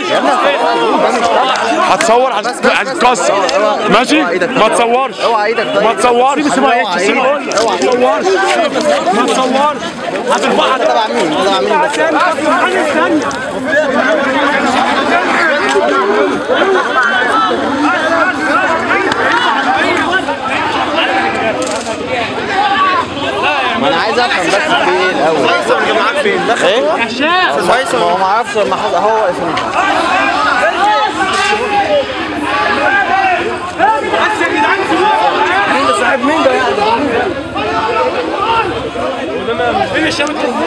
هتصور هت- هتكسر ماشي ما تصورش اوعى ايدك طيب ما تصورش سيبه اوعى ايدك ما تصورش ما تصورش هترفعها تبع مين تبع مين بس ما انا عايز افهم بس في ايه الاول فيصل كان معاك فين؟ دخل ايه؟ فيصل ما هو ما اعرفش لما حصل هو واقف هنا مين ده صاحب مين ده يعني؟ فين الشبكه